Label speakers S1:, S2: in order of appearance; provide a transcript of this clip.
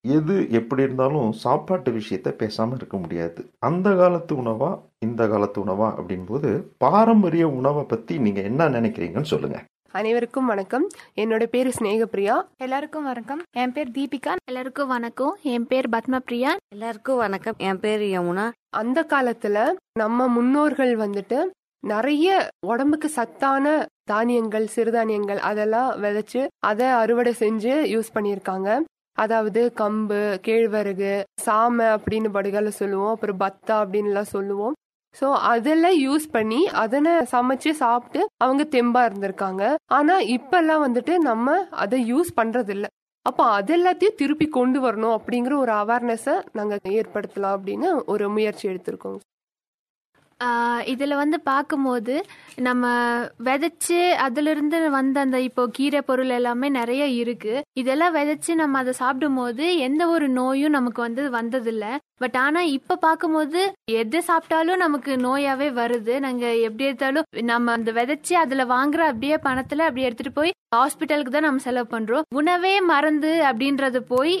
S1: எது எப்படி இருந்தாலும் சாப்பாட்டு விஷயத்த பேசாம இருக்க முடியாது அந்த காலத்து உணவா இந்த காலத்து உணவா அப்படின்போது பாரம்பரிய உணவை பத்தி நீங்க என்ன நினைக்கிறீங்கன்னு சொல்லுங்க
S2: அனைவருக்கும் வணக்கம் என்னோட பேரு ஸ்நேகப்பிரியா
S3: எல்லாருக்கும் வணக்கம் என் பேர் தீபிகா
S4: எல்லாருக்கும் வணக்கம் என் பேர் பத்மபிரியா
S5: எல்லாருக்கும் வணக்கம் என் பேர் யமுனா
S2: அந்த காலத்துல நம்ம முன்னோர்கள் வந்துட்டு நிறைய உடம்புக்கு சத்தான தானியங்கள் சிறுதானியங்கள் அதெல்லாம் விதைச்சு அதை அறுவடை செஞ்சு யூஸ் பண்ணியிருக்காங்க அதாவது கம்பு கேழ்வரகு சாமை அப்படின்னு படுகளை சொல்லுவோம் அப்புறம் பத்தா அப்படின்லாம் சொல்லுவோம் ஸோ அதெல்லாம் யூஸ் பண்ணி அதனை சமைச்சு சாப்பிட்டு அவங்க தெம்பா இருந்திருக்காங்க ஆனா இப்பெல்லாம் வந்துட்டு நம்ம அதை யூஸ் பண்றது இல்ல அப்போ அது எல்லாத்தையும் திருப்பி கொண்டு வரணும் அப்படிங்கிற ஒரு அவேர்னஸை நாங்க ஏற்படுத்தலாம் அப்படின்னு ஒரு முயற்சி எடுத்திருக்கோம்
S4: ஆஹ் இதுல வந்து பார்க்கும்போது நம்ம விதைச்சு அதுல இருந்து வந்த அந்த இப்போ கீரை பொருள் எல்லாமே நிறைய இருக்கு இதெல்லாம் விதைச்சு நம்ம அதை சாப்பிடும் போது எந்த ஒரு நோயும் நமக்கு வந்து வந்ததில்ல பட் ஆனா இப்ப பார்க்கும்போது எது சாப்பிட்டாலும் நமக்கு நோயாவே வருது நாங்க எப்படி எடுத்தாலும் நம்ம அந்த விதைச்சு அதுல வாங்குற அப்படியே பணத்துல அப்படியே எடுத்துட்டு போய் ஹாஸ்பிட்டலுக்கு தான் நம்ம செலவு பண்றோம் உணவே மறந்து அப்படின்றது போய்